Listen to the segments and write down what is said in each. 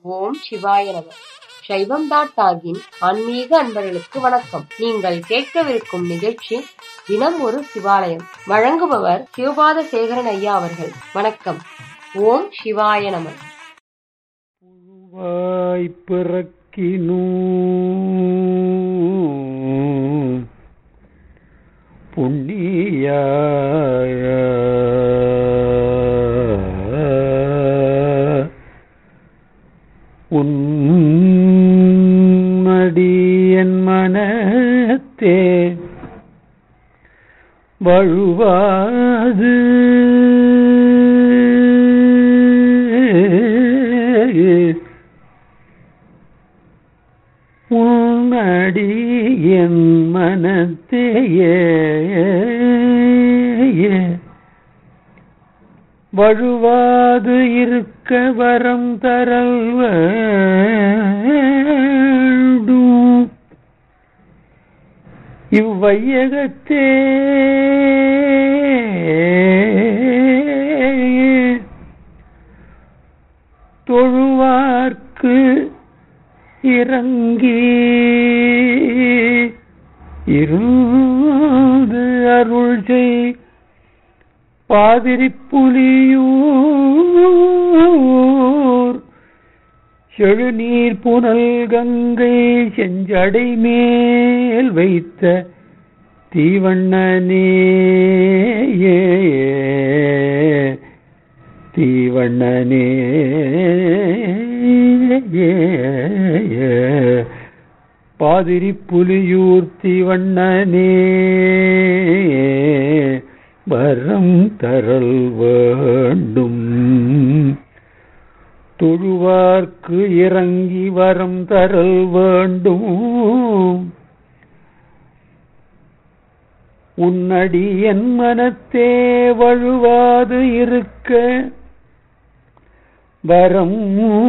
ஓம் சிவாய நம சைவம் டாட் டாகின் ஆன்மீக அன்பர்களுக்கு வணக்கம் நீங்கள் கேட்கவிருக்கும் நிகழ்ச்சி தினம் ஒரு சிவாலயம் வழங்குபவர் சிவபாத சேகரன் ஐயா அவர்கள் வணக்கம் ஓம் சிவாய நம புழுவாய் பிறக்கினூ புண்ணிய உன்மடியன் மனத்தே வழுவாது உன்னடி என் மனத்தேயே வழுவாது இருக்க வரம் தரல் வேண்டும் இவ்வையகத்தே தொழுவார்க்கு இறங்கி இருந்து அருள் செய் பாதிரி புலியூர் செழுநீர் புனல் கங்கை செஞ்சடை மேல் வைத்த தீவண்ணனே தீவண்ணனே பாதிரி புலியூர் தீவண்ணனே வரம் தரல் வேண்டும் தொழுவார்க்கு இறங்கி வரம் தரல் வேண்டும் உன்னடி என் மனத்தே வழுவாது இருக்க வரம்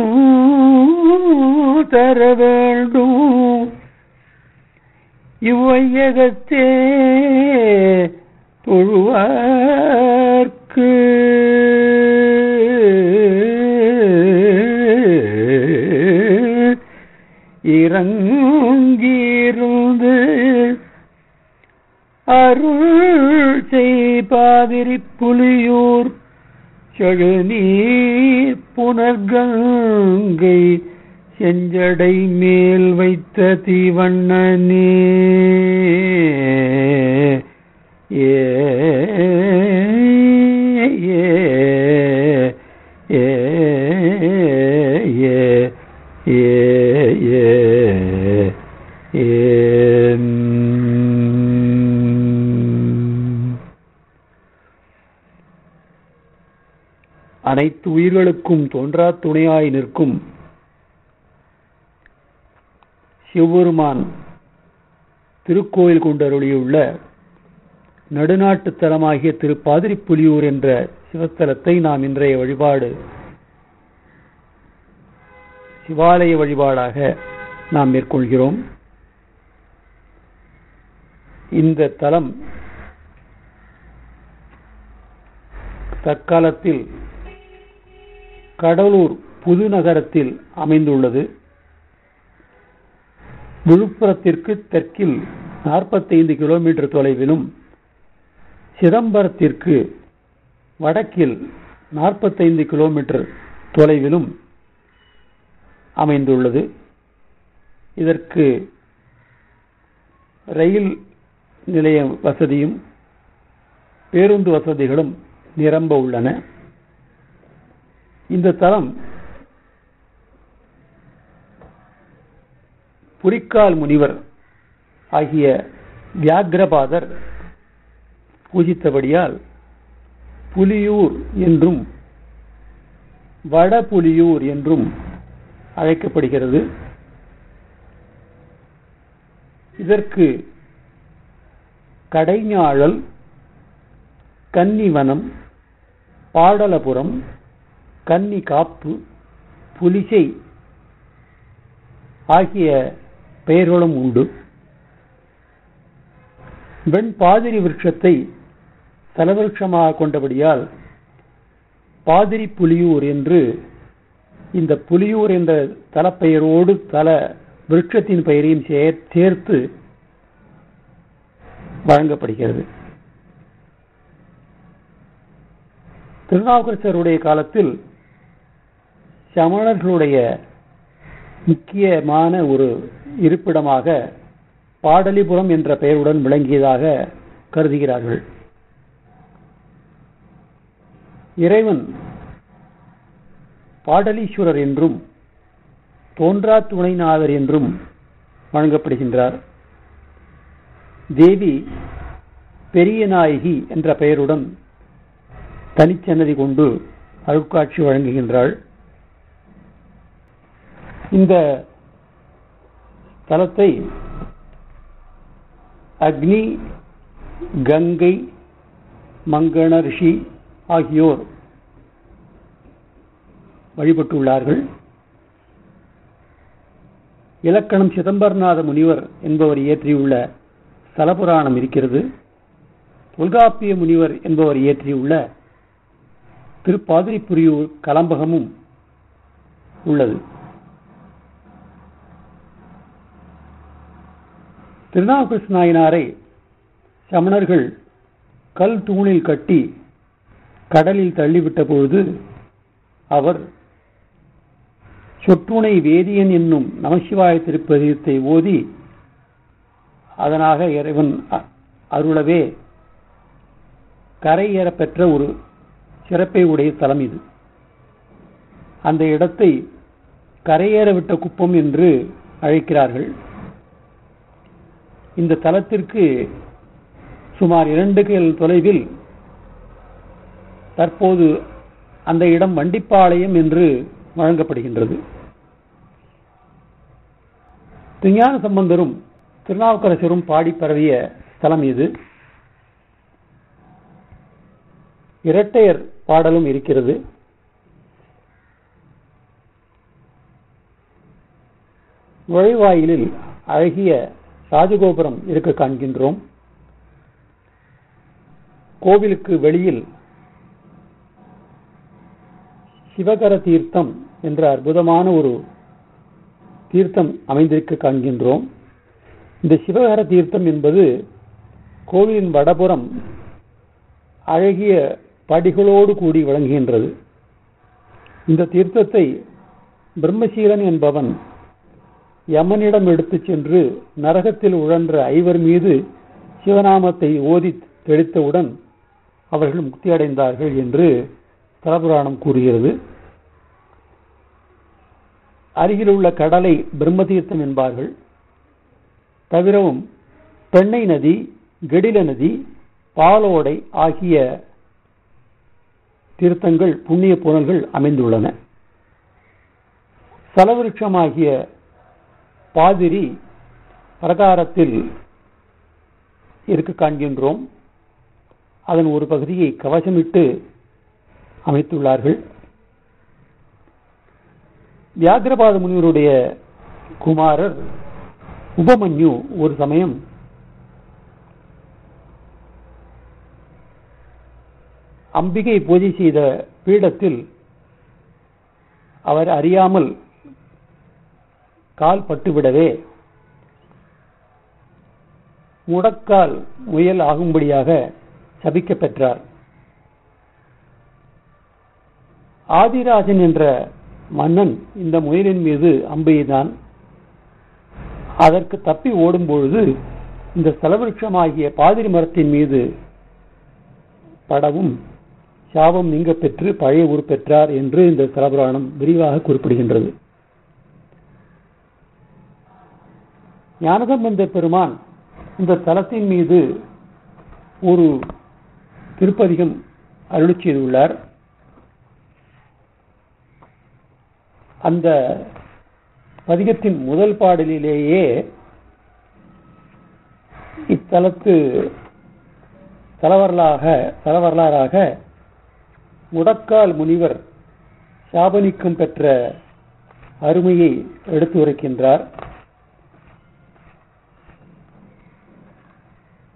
தர வேண்டும் இவ்வையகத்தே தொழுவார்க்கு இறங்கியிருந்து அருள் செய்பாதிரி புலியூர் செழுநீர் புனர்கங்கை செஞ்சடை மேல் வைத்த தீவண்ணனே ஏ ஏ ஏ ஏ ஏ ஏ அனைத்து உயிர்களுக்கும் தோன்றா துணையாய் நிற்கும் சிவபெருமான் திருக்கோயில் கொண்டருளியுள்ள நடுநாட்டு தலமாகிய திரு பாதிரிப்புலியூர் என்ற சிவத்தலத்தை நாம் இன்றைய வழிபாடு சிவாலய வழிபாடாக நாம் மேற்கொள்கிறோம் இந்த தலம் தற்காலத்தில் கடலூர் புதுநகரத்தில் அமைந்துள்ளது விழுப்புரத்திற்கு தெற்கில் நாற்பத்தைந்து கிலோமீட்டர் தொலைவிலும் சிதம்பரத்திற்கு வடக்கில் நாற்பத்தைந்து கிலோமீட்டர் தொலைவிலும் அமைந்துள்ளது இதற்கு ரயில் நிலைய வசதியும் பேருந்து வசதிகளும் நிரம்ப உள்ளன இந்த தலம் புரிக்கால் முனிவர் ஆகிய வியாகிரபாதர் பூஜித்தபடியால் புலியூர் என்றும் வடபுலியூர் என்றும் அழைக்கப்படுகிறது இதற்கு கடைஞாழல் கன்னிவனம் பாடலபுரம் கன்னி காப்பு புலிசை ஆகிய பெயர்களும் உண்டு வெண் பாதிரி விருட்சத்தை தலவிருட்சமாக கொண்டபடியால் பாதிரி புலியூர் என்று இந்த புலியூர் என்ற தலப்பெயரோடு தல விருட்சத்தின் பெயரையும் சேர்- சேர்த்து வழங்கப்படுகிறது திருநாவுக்கரசருடைய காலத்தில் சமணர்களுடைய முக்கியமான ஒரு இருப்பிடமாக பாடலிபுரம் என்ற பெயருடன் விளங்கியதாக கருதுகிறார்கள் இறைவன் பாடலீஸ்வரர் என்றும் தோன்றா துணைநாதர் என்றும் வழங்கப்படுகின்றார் தேவி பெரிய நாயகி என்ற பெயருடன் தனிச்சன்னதி கொண்டு அருட்காட்சி வழங்குகின்றாள் இந்த தலத்தை அக்னி கங்கை மங்கண ரிஷி ஆகியோர் வழிபட்டுள்ளார்கள் இலக்கணம் சிதம்பரநாத முனிவர் என்பவர் இயற்றியுள்ள ஸ்தலபுராணம் இருக்கிறது தொல்காப்பிய முனிவர் என்பவர் இயற்றியுள்ள திருப்பாதிரிப்புரியூர் கலம்பகமும் உள்ளது திருநாவுக்கரசு நாயனாரை சமணர்கள் கல் தூணில் கட்டி கடலில் தள்ளிவிட்ட பொழுது அவர் சொற்றுணை வேதியன் என்னும் நமசிவாய திருப்பதியத்தை ஓதி அதனாக இறைவன் அ- அருளவே கரையேறப் பெற்ற ஒரு சிறப்பை உடைய தலம் இது அந்த இடத்தை கரையேற விட்ட குப்பம் என்று அழைக்கிறார்கள் இந்த தலத்திற்கு சுமார் இரண்டு கில் தொலைவில் தற்போது அந்த இடம் வண்டிப்பாளையம் என்று வழங்கப்படுகின்றது விஞ்ஞான சம்பந்தரும் திருநாவுக்கரசரும் பாடி பரவிய ஸ்தலம் இது இரட்டையர் பாடலும் இருக்கிறது நுழைவாயிலில் அழகிய ராஜகோபுரம் இருக்க காண்கின்றோம் கோவிலுக்கு வெளியில் சிவகர தீர்த்தம் என்ற அற்புதமான ஒரு தீர்த்தம் அமைந்திருக்க காண்கின்றோம் இந்த சிவகர தீர்த்தம் என்பது கோவிலின் வடபுறம் அழகிய படிகளோடு கூடி விளங்குகின்றது இந்த தீர்த்தத்தை பிரம்மசீலன் என்பவன் யமனிடம் எடுத்துச் சென்று நரகத்தில் உழன்ற ஐவர் மீது சிவநாமத்தை ஓதி தெளித்தவுடன் அவர்கள் முக்தி அடைந்தார்கள் என்று தலபுராணம் கூறுகிறது அருகில் உள்ள கடலை பிரம்மதீர்த்தம் என்பார்கள் தவிரவும் பெண்ணை நதி கெடில நதி பாலோடை ஆகிய தீர்த்தங்கள் புண்ணிய புனல்கள் அமைந்துள்ளன சலவிருட்சமாகிய பாதிரி பிரகாரத்தில் இருக்க காண்கின்றோம் அதன் ஒரு பகுதியை கவசமிட்டு அமைத்துள்ளார்கள் வியாகிரபாத முனிவருடைய குமாரர் உபமன்யு ஒரு சமயம் அம்பிகை பூஜை செய்த பீடத்தில் அவர் அறியாமல் கால் பட்டுவிடவே முடக்கால் முயல் ஆகும்படியாக சபிக்கப் பெற்றார் ஆதிராஜன் என்ற மன்னன் இந்த முயலின் மீது அம்பு எய்தான் அதற்கு தப்பி ஓடும் பொழுது இந்த செலவிருட்சமாகிய பாதிரி மரத்தின் மீது படவும் சாபம் நீங்க பெற்று பழைய ஊர் பெற்றார் என்று இந்த தலபுராணம் விரிவாக குறிப்பிடுகின்றது ஞானசம்பந்த பெருமான் இந்த தலத்தின் மீது ஒரு திருப்பதிகம் அருளிச் செய்துள்ளார் அந்த பதிகத்தின் முதல் பாடலிலேயே இத்தலத்து தலவரலாக தலவரலாறாக முடக்கால் முனிவர் சாபனிக்கம் பெற்ற அருமையை எடுத்து உரைக்கின்றார்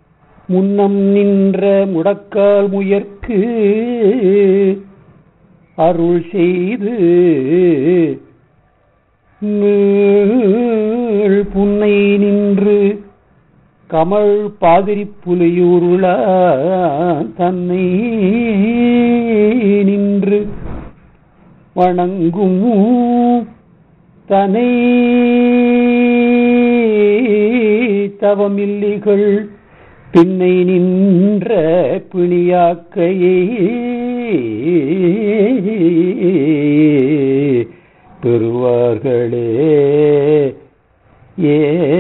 முன்னம் நின்ற முடக்கால் முயற்கு அருள் செய்து நீள் புன்னை நின்று கமல் பாதிரி புலியூருள தன்னை நின்று வணங்கும் தனை தவமில்லிகள் பின்னை நின்ற பிணியாக்கையே பெறுவார்களே ஏ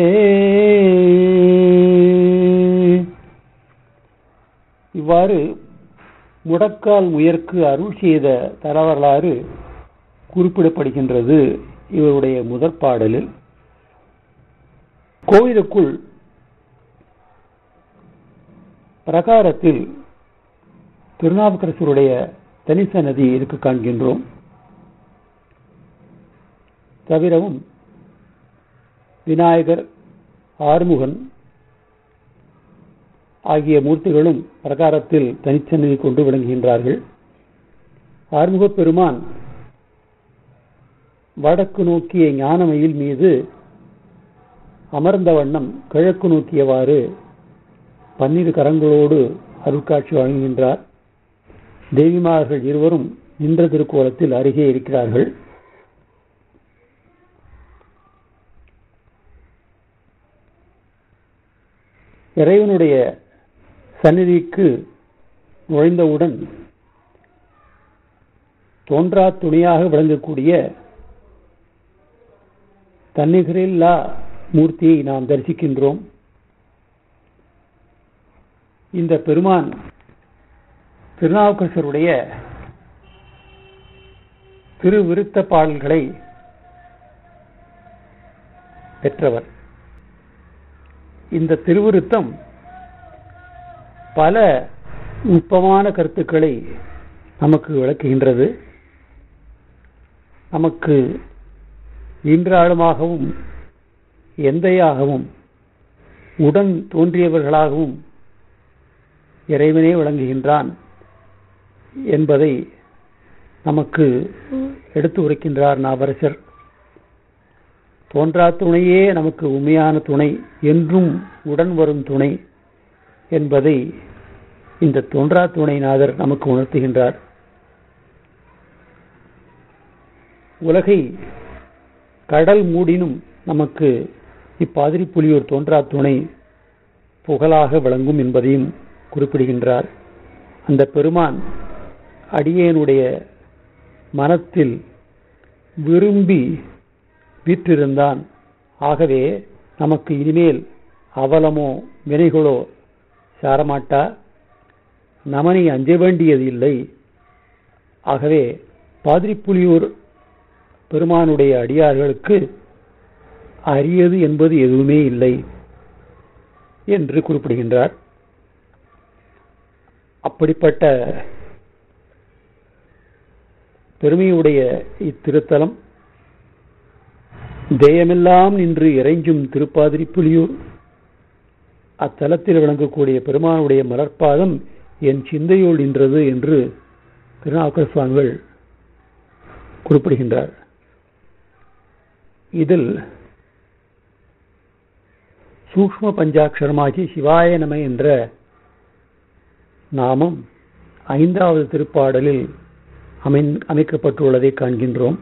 இவ்வாறு முடக்கால் முயற்கு அருள் செய்த தரவரலாறு குறிப்பிடப்படுகின்றது இவருடைய முதற் பாடலில் கோவிலுக்குள் பிரகாரத்தில் திருநாவுக்கரசருடைய தனிசன்னதி இருக்க காண்கின்றோம் தவிரவும் விநாயகர் ஆறுமுகன் ஆகிய மூர்த்திகளும் பிரகாரத்தில் தனிச்சன்னதி கொண்டு விளங்குகின்றார்கள் ஆறுமுகப் பெருமான் வடக்கு நோக்கிய ஞானமயில் மீது அமர்ந்த வண்ணம் கிழக்கு நோக்கியவாறு பன்னிரு கரங்களோடு அருட்காட்சி வழங்குகின்றார் தேவிமார்கள் இருவரும் நின்ற திருக்கோலத்தில் அருகே இருக்கிறார்கள் இறைவனுடைய சந்நிதிக்கு நுழைந்தவுடன் தோன்றா துணையாக விளங்கக்கூடிய தன்னிகரில்லா மூர்த்தியை நாம் தரிசிக்கின்றோம் இந்த பெருமான் திருநாவுக்கரசருடைய திருவிருத்த பாடல்களை பெற்றவர் இந்த திருவிருத்தம் பல நுட்பமான கருத்துக்களை நமக்கு விளக்குகின்றது நமக்கு இன்றாளுமாகவும் எந்தையாகவும் உடன் தோன்றியவர்களாகவும் இறைவனே விளங்குகின்றான் என்பதை நமக்கு எடுத்து உரைக்கின்றார் நாவரசர் தோன்றா துணையே நமக்கு உண்மையான துணை என்றும் உடன் வரும் துணை என்பதை இந்த தோன்றா துணைநாதர் நமக்கு உணர்த்துகின்றார் உலகை கடல் மூடினும் நமக்கு இப்பாதிரி புலியூர் தோன்றா துணை புகழாக விளங்கும் என்பதையும் குறிப்பிடுகின்றார் அந்த பெருமான் அடியேனுடைய மனத்தில் விரும்பி வீற்றிருந்தான் ஆகவே நமக்கு இனிமேல் அவலமோ வினைகளோ சாரமாட்டா நமனை அஞ்ச வேண்டியது இல்லை ஆகவே பாதிரிப்புலியூர் பெருமானுடைய அடியார்களுக்கு அரியது என்பது எதுவுமே இல்லை என்று குறிப்பிடுகின்றார் அப்படிப்பட்ட பெருமையுடைய இத்திருத்தலம் தேயமெல்லாம் நின்று இறைஞ்சும் திருப்பாதிரி புலியூர் அத்தலத்தில் விளங்கக்கூடிய பெருமானுடைய மலர்பாதம் என் சிந்தையோடு நின்றது என்று திருநாவுக்கர் சுவாமிகள் குறிப்பிடுகின்றார் இதில் சூக்ம பஞ்சாட்சரமாகி சிவாய நம என்ற நாமம் ஐந்தாவது திருப்பாடலில் அமை அமைக்கப்பட்டுள்ளதை காண்கின்றோம்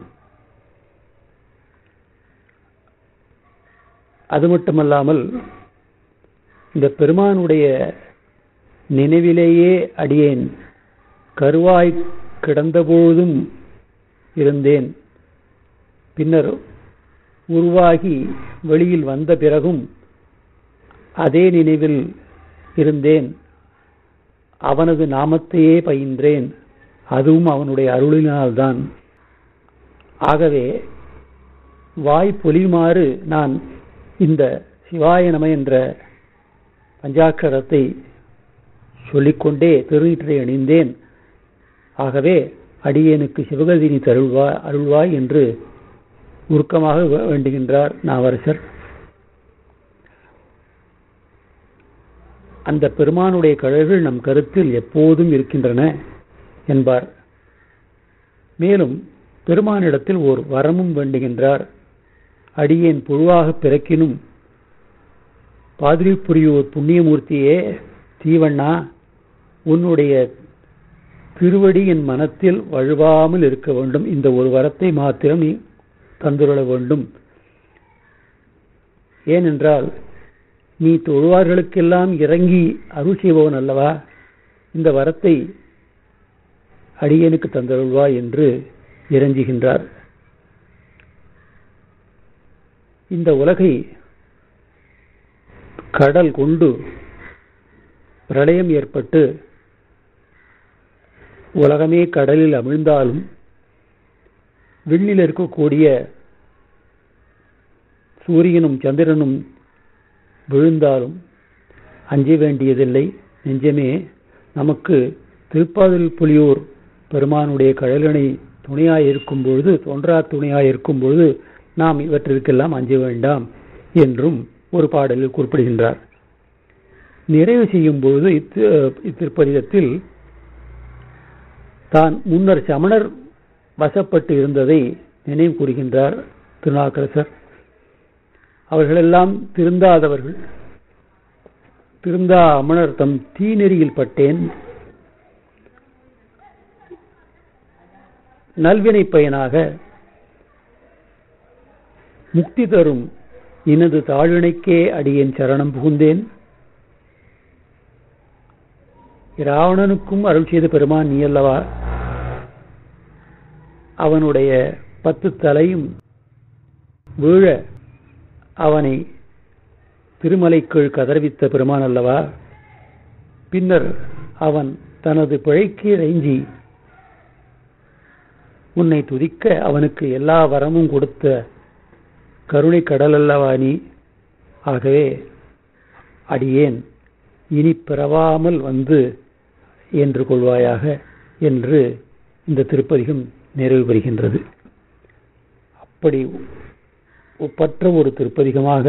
அது மட்டுமல்லாமல் இந்த பெருமானுடைய நினைவிலேயே அடியேன் கருவாய் கிடந்தபொழுதும் இருந்தேன் பின்னர் உருவாகி வெளியில் வந்த பிறகும் அதே நினைவில் இருந்தேன் அவனது நாமத்தையே பயின்றேன் அதுவும் அவனுடைய அருளினால்தான் ஆகவே வாய் பொலியுமாறு நான் இந்த சிவாய நம என்ற பஞ்சாட்சரத்தை சொல்லிக்கொண்டே திருநீற்றை அணிந்தேன் ஆகவே அடியேனுக்கு சிவகதினி தருள்வாய் அருள்வாய் என்று உருக்கமாக வேண்டுகின்றார் நாவரசர் அந்த பெருமானுடைய கழல்கள் நம் கருத்தில் எப்போதும் இருக்கின்றன என்பார் மேலும் பெருமானிடத்தில் ஓர் வரமும் வேண்டுகின்றார் அடியேன் புழுவாக பிறக்கினும் பாதிரிப்புரியூர் புண்ணியமூர்த்தியே தீவண்ணா உன்னுடைய திருவடி என் மனத்தில் வழுவாமல் இருக்க வேண்டும் இந்த ஒரு வரத்தை மாத்திரம் நீ தந்துருள வேண்டும் ஏனென்றால் நீ தொழுவார்களுக்கெல்லாம் இறங்கி அருள் செய்பவன் அல்லவா இந்த வரத்தை அடியேனுக்கு தந்தருள்வா என்று இறஞ்சுகின்றார் இந்த உலகை கடல் கொண்டு பிரளயம் ஏற்பட்டு உலகமே கடலில் அமிழ்ந்தாலும் விண்ணில் இருக்கக்கூடிய சூரியனும் சந்திரனும் விழுந்தாலும் அஞ்ச வேண்டியதில்லை நெஞ்சமே நமக்கு திருப்பாதில் புலியூர் பெருமானுடைய கழலனை துணையாய் இருக்கும் பொழுது தோன்றா துணையாய் இருக்கும் பொழுது நாம் இவற்றிற்கெல்லாம் அஞ்ச வேண்டாம் என்றும் ஒரு பாடலில் குறிப்பிடுகின்றார் நிறைவு செய்யும் பொழுது இத்திருப்பதிகத்தில் தான் முன்னர் சமணர் வசப்பட்டு இருந்ததை நினைவு கூறுகின்றார் திருநாக்கரசர் அவர்களெல்லாம் திருந்தாதவர்கள் திருந்தா அமணர் தம் தீநெறியில் பட்டேன் நல்வினை பயனாக முக்தி தரும் எனது தாழ்வினைக்கே அடியேன் சரணம் புகுந்தேன் ராவணனுக்கும் அருள் செய்த பெருமான் நீ அல்லவா அவனுடைய பத்து தலையும் வீழ அவனை திருமலைக்குள் கதர்வித்த பெருமான் அல்லவா பின்னர் அவன் தனது பிழைக்கு இறைஞ்சி உன்னை துதிக்க அவனுக்கு எல்லா வரமும் கொடுத்த கருணை கடல் அல்லவா நீ ஆகவே அடியேன் இனி பிறவாமல் வந்து என்று கொள்வாயாக என்று இந்த திருப்பதிகம் நிறைவு பெறுகின்றது அப்படி ஒப்பற்ற ஒரு திருப்பதிகமாக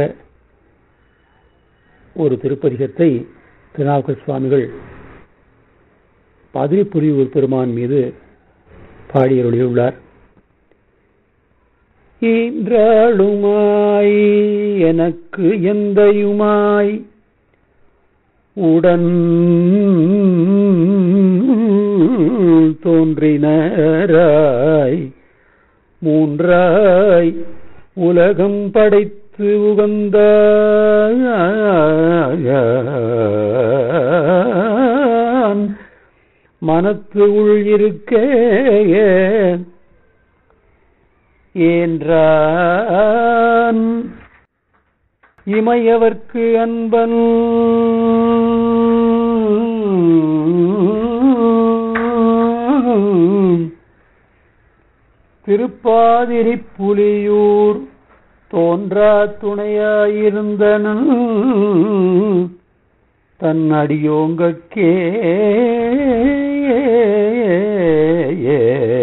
ஒரு திருப்பதிகத்தை திருநாவுக்கர் சுவாமிகள் பாதிரிப்புரியூர் பெருமான் மீது பாடியருளியுள்ளார் ஈன்றாளுமாய் எனக்கு எந்தையுமாய் உடன் தோன்றினராய் மூன்றாய் உலகம் படைத்து உகந்த மனத்து உள் இருக்க ஏன்றான் இமையவர்க்கு அன்பன் திருப்பாதிரி புலியூர் தோன்றா துணையாயிருந்தனன் தன் அடியோங்கக்கே ஏ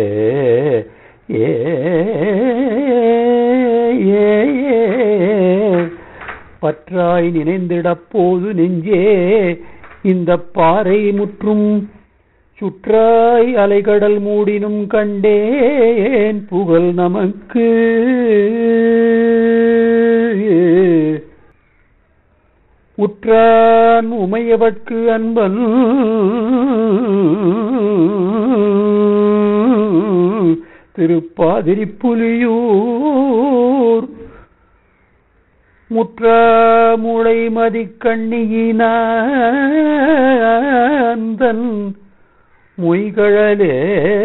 பற்றாய் நினைந்திடப் போது நெஞ்சே இந்த பாறை முற்றும் சுற்றாய் அலைகடல் மூடினும் கண்டேன் புகழ் நமக்கு உற்றான் உமையவட்கு அன்பன் திருப்பாதிரி புலியூர் முற்ற முளை மதிக்கண்ணியினந்தன் மொய்கழலே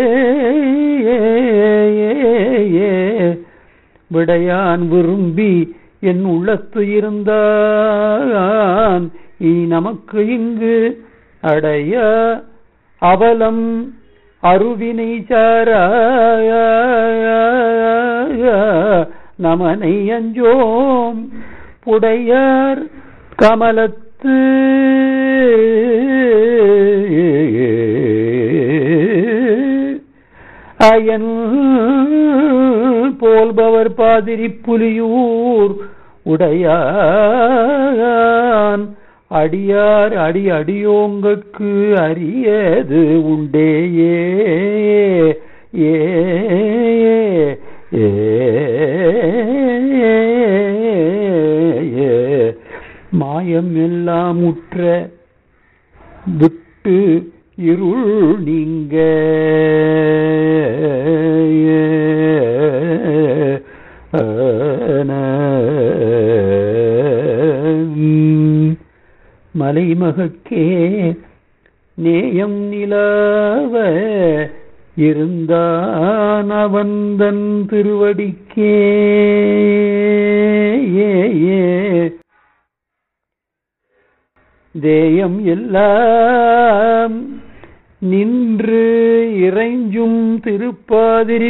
விடையான் விரும்பி என் உள்ளத்து இருந்தான் இனி நமக்கு இங்கு அடைய அவலம் அருவினை சார நமனை அஞ்சோம் புடையார் கமலத்து அயன் போல்பவர் பாதிரி புலியூர் உடையான் அடியார் அடி அடியோங்கக்கு அரியது உண்டேயே ஏ ஏ ஏ மாயம் எல்லாம் உற்ற விட்டு இருள் நீங்க மலைமகக்கே நேயம் நிலவ இருந்தான் அவந்தன் திருவடிக்கே ஏ ஏ தேயம் எல்லாம் நின்று இறைஞ்சும் திருப்பாதிரி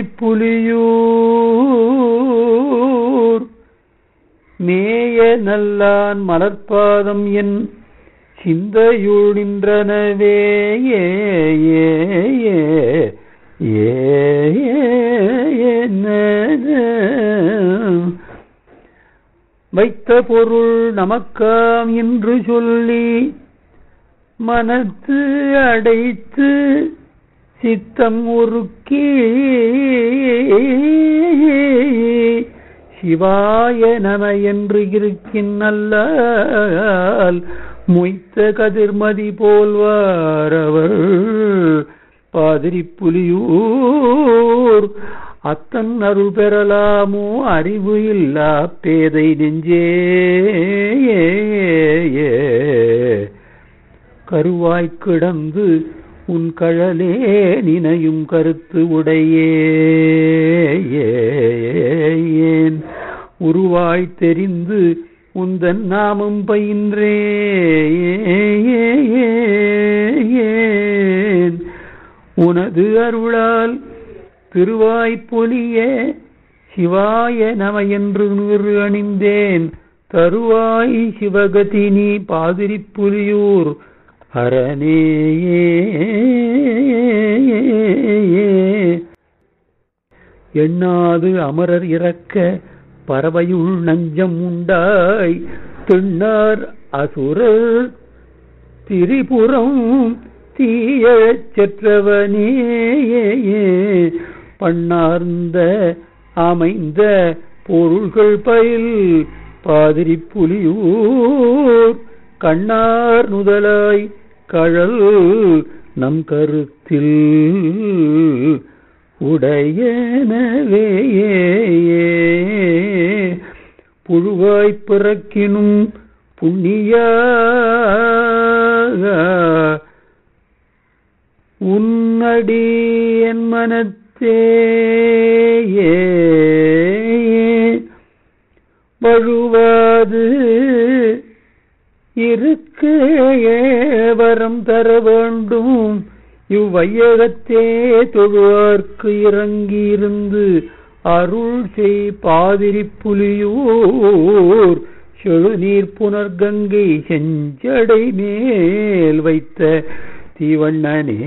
புலியூர் மேய நல்லான் மலர்பாதம் என் சிந்தையுள் நின்றனவே ஏ ஏ ஏ ஏ வைத்த பொருள் நமக்காம் என்று சொல்லி மனத்து அடைத்து சித்தம் உருக்கி சிவாய நம என்று இருக்கின்னல்லால் மொய்த்த கதிர்மதி போல்வாரவர் பாதிரி புலியூர் அத்தன் அருள் பெறலாமோ அறிவு இல்லா பேதை நெஞ்சே கருவாய் கிடந்து உன் கழலே நினையும் கருத்து உடையேன் உருவாய் தெரிந்து உந்தன் நாமம் பயின்றேன் உனது அருளால் திருவாய் பொலிய சிவாய நம என்று நூறு அணிந்தேன் தருவாய் சிவகதி நீ பாதிரி புலியூர் அரணேயே எண்ணாது அமரர் இறக்க பறவையுள் நஞ்சம் உண்டாய் திண்ணார் அசுரர் திரிபுரம் தீயச் செற்றவனே பண்ணார்ந்த அமைந்த பொருள்கள் பயில் பாதிரி புலியூர் கண்ணார் நுதலாய் கழல் நம் கருத்தில் உடையனவே புழுவாய்ப் பிறக்கினும் புண்ணியா உன்னடி என் மனத்தே வழுவாது இருக்க வரம் தர வேண்டும் இவ்வையகத்தே தொழுவார்க்கு இறங்கியிருந்து அருள் செய் பாதிரி புலியூர் செழுநீர் புனர்கங்கை செஞ்சடை மேல் வைத்த தீவண்ணனே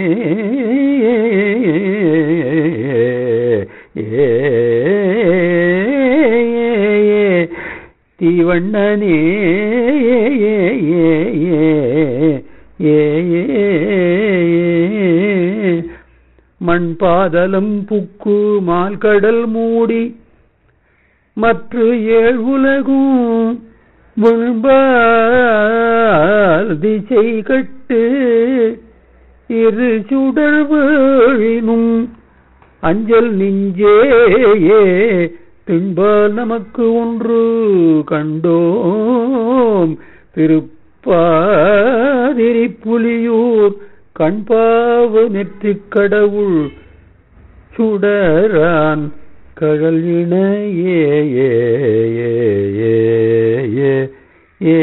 ஏ தீவண்ணனே மண் பாதலம் புக்கு மால்கடல் மூடி மற்ற ஏழ் உலகும் விழும்பால் திசை கட்டு இரு சுடர் வீழினும் அஞ்சல் நெஞ்சேயே தின்பால் நமக்கு ஒன்று கண்டோம் திருப்பாதிரி புலியூர் கண்பாவு நெற்றிக் கடவுள் சுடரான் கழல் இணையே ஏ ஏ ஏ ஏ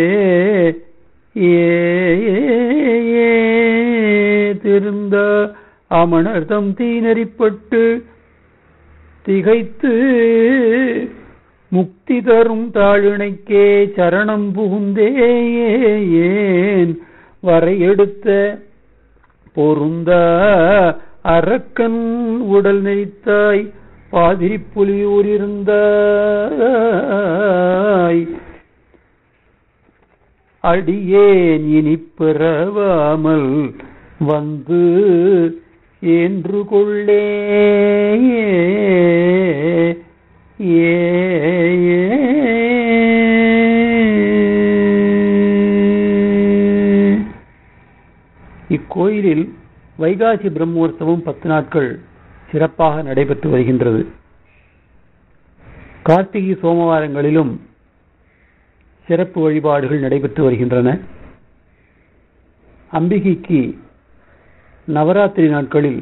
ஏ ஏ திருந்த அமணர்தம் தீநெறிப்பட்டு திகைத்து முக்தி தரும் தாழிணைக்கே சரணம் புகுந்தேன் வரையெடுத்த பொருந்த அரக்கன் உடல் நெறித்தாய் பாதிரி புலியூர் இருந்தாய் அடியேன் இனி பிறவாமல் வந்து என்று கொள்ளே ஏ இக்கோயிலில் வைகாசி பிரம்மோற்சவம் பத்து நாட்கள் சிறப்பாக நடைபெற்று வருகின்றது கார்த்திகை சோமவாரங்களிலும் சிறப்பு வழிபாடுகள் நடைபெற்று வருகின்றன அம்பிகைக்கு நவராத்திரி நாட்களில்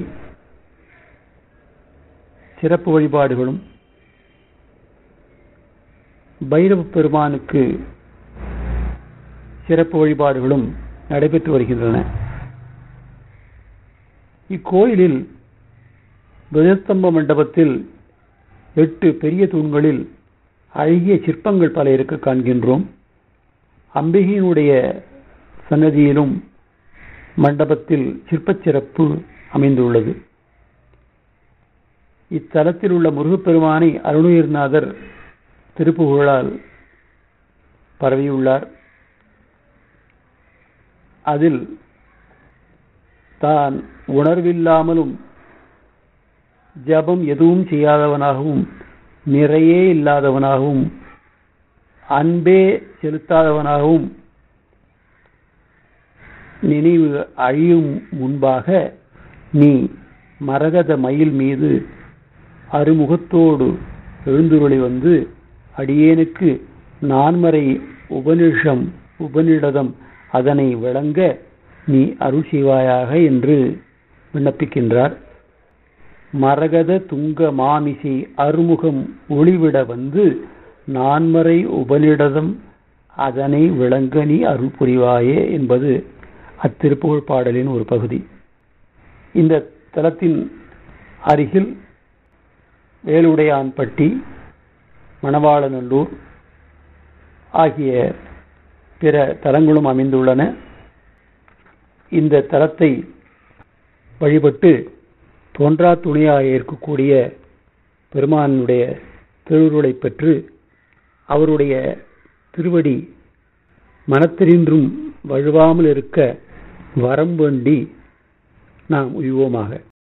சிறப்பு வழிபாடுகளும் பைரவ பெருமானுக்கு சிறப்பு வழிபாடுகளும் நடைபெற்று வருகின்றன இக்கோயிலில் துவஜஸ்தம்ப மண்டபத்தில் எட்டு பெரிய தூண்களில் அழகிய சிற்பங்கள் பல இருக்க காண்கின்றோம் அம்பிகையினுடைய சன்னதியிலும் மண்டபத்தில் சிற்பச் சிறப்பு அமைந்துள்ளது இத்தலத்தில் உள்ள முருகப்பெருமானை அருணுயிர்நாதர் திருப்புகழால் பரவியுள்ளார் அதில் தான் உணர்வில்லாமலும் ஜபம் எதுவும் செய்யாதவனாகவும் நிறையே இல்லாதவனாகவும் அன்பே செலுத்தாதவனாகவும் நினைவு அழியும் முன்பாக நீ மரகத மயில் மீது அருமுகத்தோடு எழுந்துருளி வந்து அடியேனுக்கு நான்மறை உபனிஷம் உபனிடதம் அதனை விளங்க நீ அருள் செய்வாயாக என்று விண்ணப்பிக்கின்றார் மரகத துங்க மாமிசை அருமுகம் ஒளிவிட வந்து நான்மறை உபனிடதம் அதனை விளங்க நீ அருள் புரிவாயே என்பது அத்திருப்புகழ் பாடலின் ஒரு பகுதி இந்த தலத்தின் அருகில் வேலுடையான்பட்டி மணவாளநல்லூர் ஆகிய பிற தலங்களும் அமைந்துள்ளன இந்த தலத்தை வழிபட்டு தோன்றா துணையாக இருக்கக்கூடிய பெருமானுடைய திருவுருளை பெற்று அவருடைய திருவடி மனத்தெரின்றும் வழுவாமல் இருக்க வரம் வேண்டி நாம் உய்வோமாக